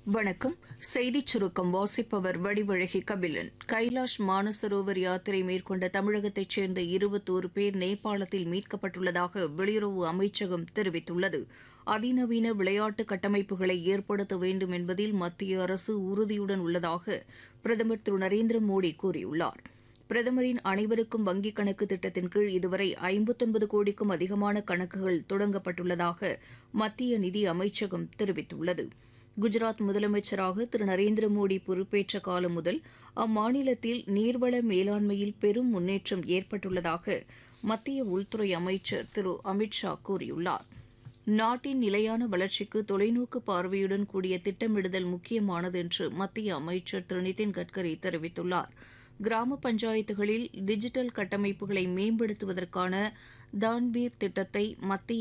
வணக்கம் செய்திச் சுருக்கம் வாசிப்பவர் வடிவழகி கபிலன் கைலாஷ் மானசரோவர் யாத்திரை மேற்கொண்ட தமிழகத்தைச் சேர்ந்த இருபத்தோரு பேர் நேபாளத்தில் மீட்கப்பட்டுள்ளதாக வெளியுறவு அமைச்சகம் தெரிவித்துள்ளது அதிநவீன விளையாட்டு கட்டமைப்புகளை ஏற்படுத்த வேண்டும் என்பதில் மத்திய அரசு உறுதியுடன் உள்ளதாக பிரதமர் திரு நரேந்திர மோடி கூறியுள்ளார் பிரதமரின் அனைவருக்கும் வங்கிக் கணக்கு திட்டத்தின் கீழ் இதுவரை ஐம்பத்தொன்பது கோடிக்கும் அதிகமான கணக்குகள் தொடங்கப்பட்டுள்ளதாக மத்திய நிதி அமைச்சகம் தெரிவித்துள்ளது குஜராத் முதலமைச்சராக திரு நரேந்திர மோடி பொறுப்பேற்ற காலம் முதல் அம்மாநிலத்தில் நீர்வள மேலாண்மையில் பெரும் முன்னேற்றம் ஏற்பட்டுள்ளதாக மத்திய உள்துறை அமைச்சர் திரு அமித் ஷா கூறியுள்ளார் நாட்டின் நிலையான வளர்ச்சிக்கு தொலைநோக்கு பார்வையுடன் கூடிய திட்டமிடுதல் முக்கியமானது என்று மத்திய அமைச்சர் திரு நிதின் கட்கரி தெரிவித்துள்ளார் கிராம பஞ்சாயத்துகளில் டிஜிட்டல் கட்டமைப்புகளை மேம்படுத்துவதற்கான தான்பீர் திட்டத்தை மத்திய